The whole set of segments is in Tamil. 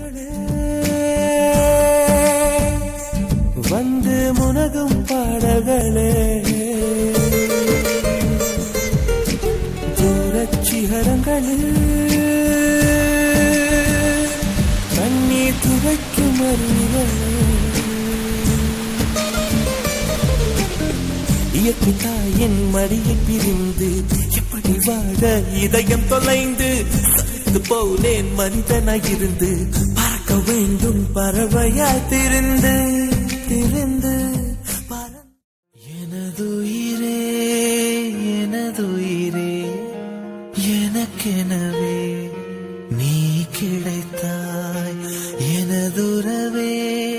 வந்து முனகும் பாடல்களே தூரச் சிகரங்களில் கண்ணீர் துவைக்கும் அருவிகளே இயற்கை தாயின் மடியை பிரிந்து எப்படி வாழ இதயம் தொலைந்து சலித்து போனேன் மனிதனாயிருந்து பறக்க வேண்டும் பறவையாய் திரிந்து திரிந்து பறந்து எனதுயிரே எனதுயிரே எனக்கெனவே நீ கிடைத்தாய் எனதுறவே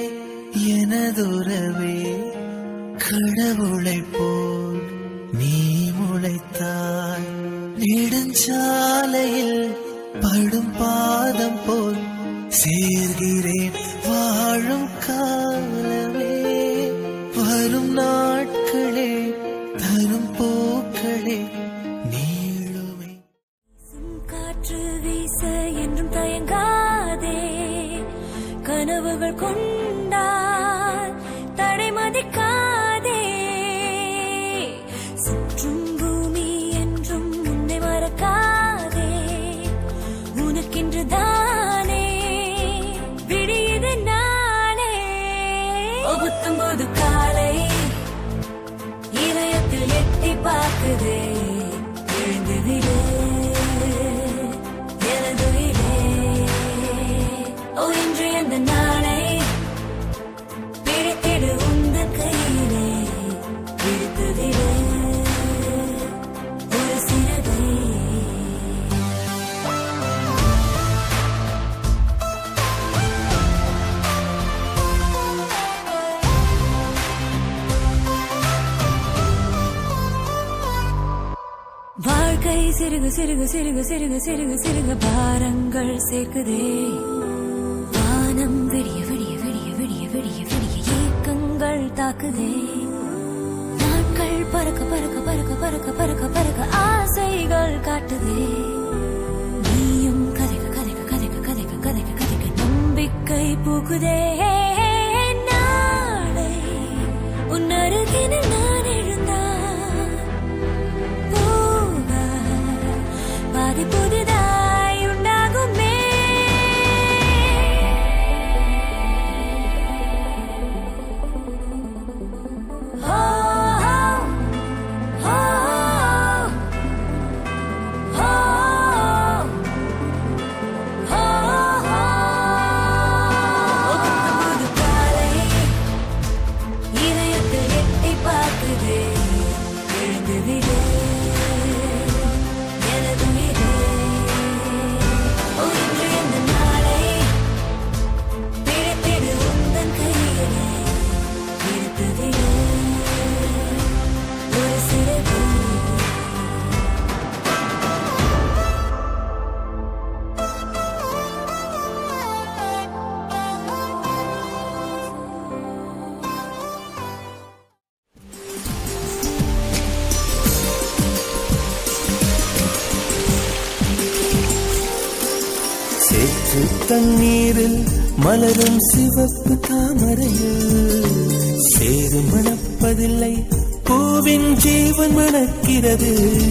எனதுறவே கடவுளை போல் நீ முளைத்தாய் நெடுஞ்சாலையில் படும் பாதம் போல் சேர்கிறேன் வாழும் காலமே வரும் நாட்களே தரும் போக்களே நீளுமே காற்று வீச என்றும் தயங்காதே கனவுகள் கொண்டால் தடை மதிக்காதே சுற்றும் பூமி என்றும் உன்னை மறக்காதே உனக்கென்று தானே விடியது நாளே ஒபுத்தும்போது காலை இதயத்தில் எட்டி பார்க்குதே எழுந்ததிலே எனதுயிரே ஓ இன்று அந்த நாளை பிடித்திடு உந்தன் கையிலே பிடித்ததிலே ஒரு சிறகை வாழ்க்கை சிறுகு சிறுகு சிறுகு சிறுகு சிறுகு சிறுகு பாரங்கள் சேர்க்குதே வானம் விடிய விடிய விடிய விடிய விடிய விடிய ஏக்கங்கள் தாக்குதே நாட்கள் பறக்க பறக்க பறக்க பறக்க பறக்க பறக்க ஆசைகள் காட்டுதே நீயும் கதைக்க கதைக்க கதைக்க கதைக்க கதைக்க கதைக்க நம்பிக்கை பூக்குதே நாளை உன் அருகினில் நான் எழுந்தால் போக பாதி புதிதாய் உண்டாகுமே ஓ, ஓ, ஓ, ஓ, புது காலை இதயத்தில் எட்டி பார்க்குதே எழுந்துவிடு எனதுயிரே ஓ, இன்று இந்த நாளை பிடித்திடு உந்தன் கையிலே இருத்ததிலே ஒரு சிறகு சேற்று தண்ணீரில் மலரும் சிவப்பு தாமரையில் சேறு மணப்பதில்லை பூவின் ஜீவன் மணக்கிறது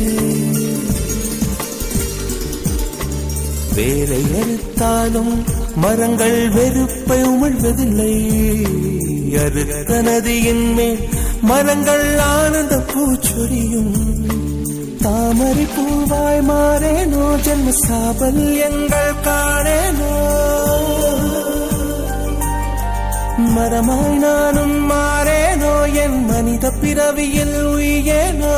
வேரை அறுத்தாலும் மரங்கள் வெறுப்பை உமிழ்வதில்லை அறுத்த நதியின் மேல் மரங்கள் ஆனந்த பூச்சொரியும் தாமரை பூவாய் மாறேனோ ஜன்ம சாபல்யங்கள் காணேனோ மரமாய் நானும் மாறேனோ என் மனித பிறவியில் உயேனோ